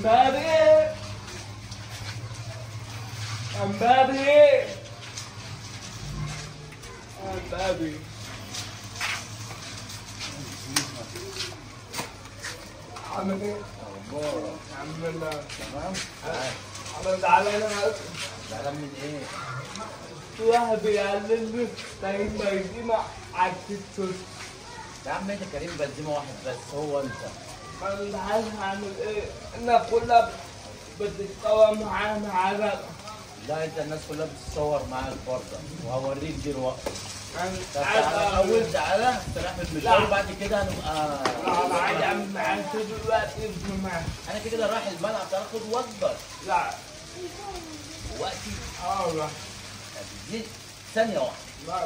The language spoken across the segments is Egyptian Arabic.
امبابي امبابي امبابي عامل ايه؟ الحمد لله تمام انا زعلان أوي. زعلان من ايه؟ في واحد بيعلمني كريم بنزيما على التيك توك يا عم انت كريم بنزيما واحد بس هو انت انا مش عارف اعمل ايه الناس كلها بتتصور معانا على لا انت الناس كلها بتتصور معاك برضه وهوريك دلوقتي انا طب مش تعالى عارف اول اقول تعالى استراح من المشوار لا. وبعد كده هنبقى لا انا عايز اعمل معاك دلوقتي ابن معاك انا كده كده رايح الملعب تاخد وجبه لا وقتي اه لا دي ثانيه واحده لا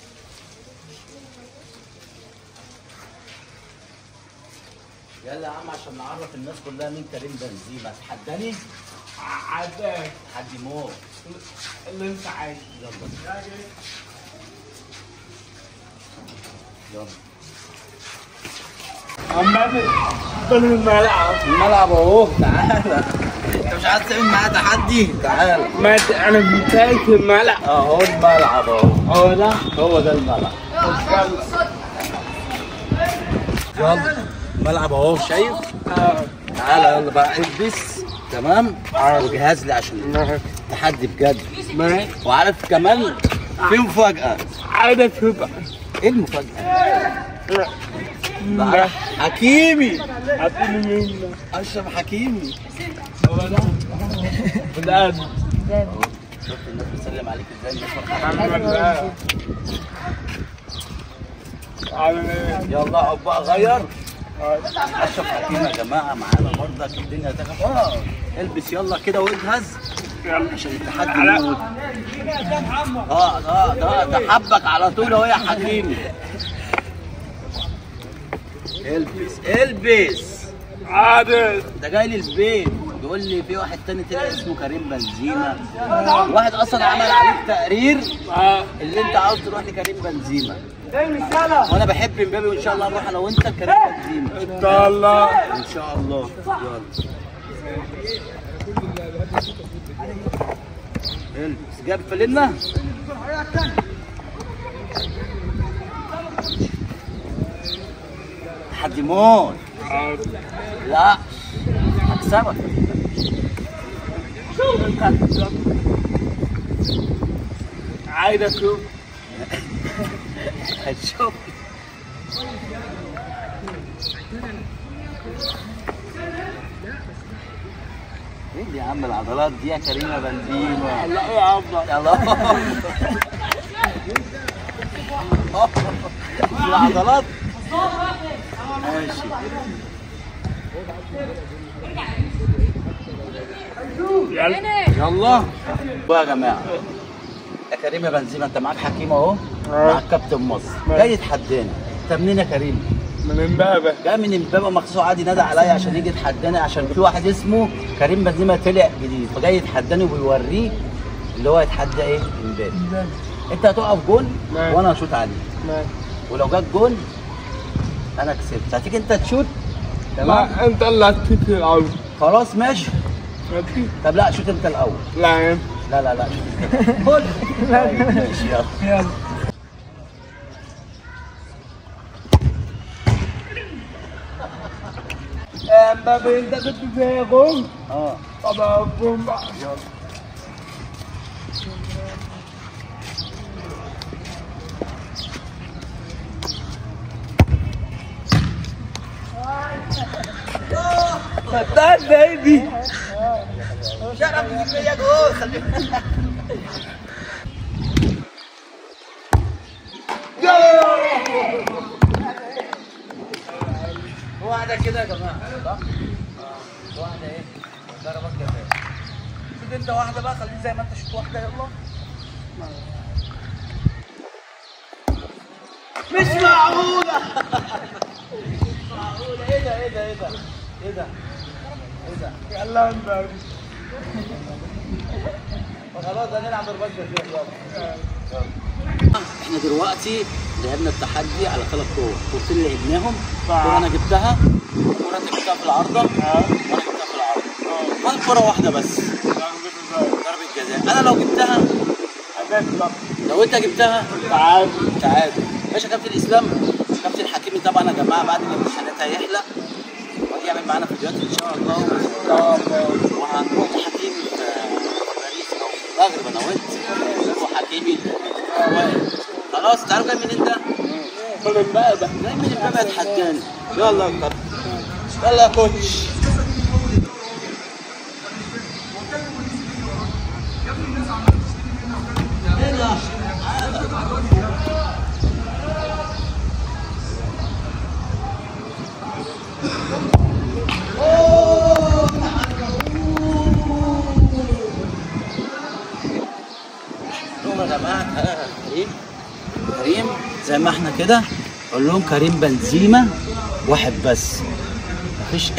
يلا يا عم عشان نعرف الناس كلها مين كريم بنزيما تحداني عداك تحدي موت اللي انت عايزه يلا يلا عمال في الملعب الملعب اهو تعالى انت مش عايز تعمل معايا تحدي تعالى ما ت- انا بتاعت الملعب اهو الملعب اهو هو ده هو ده الملعب يلا الملعب اهو شايف اه تعالى يلا بقى البس تمام وجهز لي عشان تحدي بجد ماشي وعارف كمان في مفاجأة عايز اشوفك ايه المفاجأة؟ بقى حكيمي عطيني منك اشرف حكيمي هو ده بجد شفت الناس بتسلم عليك ازاي الناس فرحانة الحمد لله عامل ايه؟ يلا اقعد بقى غير آه. اشرف حكيمي يا جماعة معانا برضك الدنيا تخف اه البس يلا كده واجهز يلا عشان التحدي يموت اه اه ده ده حبك على طول اهو يا حكيمي البس البس عادل ده جاي لي البيت بيقول لي في واحد تاني طلع اسمه كريم بنزيما واحد اصلا عمل عليك تقرير اه اللي انت عاوز تروح لكريم بنزيما وانا بحب امبابي وان شاء الله نروح انا وانت لكريم بنزيما ان شاء الله ان شاء الله يلا البس جاب فلنا تحدي موت عادل لا هكسبك عايز اشوف هتشوف ايه دي يا عم العضلات دي يا كريمه بنزيما لا يا عم يلا العضلات ماشي يلا يلا بقى يا جماعه يا كريم يا بنزيما انت معاك حكيم اهو معاك كابتن مصر جاي يتحدانا انت منين يا كريم؟ من امبابه جاي من امبابه مخصوص عادي نادى عليا عشان يجي يتحداني عشان في واحد اسمه كريم بنزيما طلع جديد فجاي يتحداني وبيوريه اللي هو يتحدى ايه امبابه انت هتقف جول ماشي. وانا هشوط عليه ماشي ولو جت جول انا كسبت هتيجي انت تشوت تمام لا انت اللي هتشوف الاول خلاص ماشي ماشي طب لا شوت انت الاول لا انت لا لا لا شوت انت خد طيب، ماشي يلا يلا امبابه انت كنت فيها جول اه طب جول بقى فتاك بيبي شرف تجيب ليا جول خليك واحدة كده يا جماعة صح؟ اه واحدة ايه؟ ضربات جزاء شوف انت واحدة بقى خليك زي ما انت شوت واحدة يلا مش معقولة مش معقولة ايه ده ايه ده ايه ده ايه ده ايه ده يلا امبابه فخلاص هنلعب ضربات جزاء يلا احنا دلوقتي لعبنا التحدي على ثلاث كور كورتين اللي لعبناهم كورة انا جبتها كورة انت جبتها في العارضة وانا جبتها في العارضة خد كرة واحدة بس ضربة جزاء أنا لو جبتها هتطلع لو أنت جبتها تعال تعادل ماشي يا كابتن اسلام كابتن حكيمي طبعا يا جماعه بعد الامتحانات هيحلى وهيجي يعمل معانا فيديوهات ان شاء الله وهنروح لحكيمي في باريس او في المغرب انا وانت وحكيمي الوائل. خلاص تعالوا جاي من انت من امبابة جاي من امبابه اتحداني يلا يا كابتن يلا يا كوتش يلا قول لهم يا جماعه تعالى يا كريم كريم زي ما احنا كده قول لهم كريم بنزيما واحد بس مفيش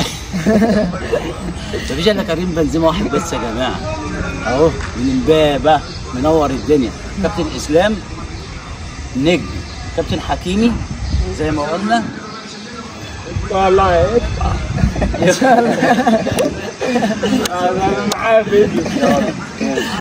مفيش الا كريم بنزيما واحد بس يا جماعه اهو من امبابه منور الدنيا كابتن اسلام نجم كابتن حكيمي زي ما قلنا والله يطلع انا معاه فيديو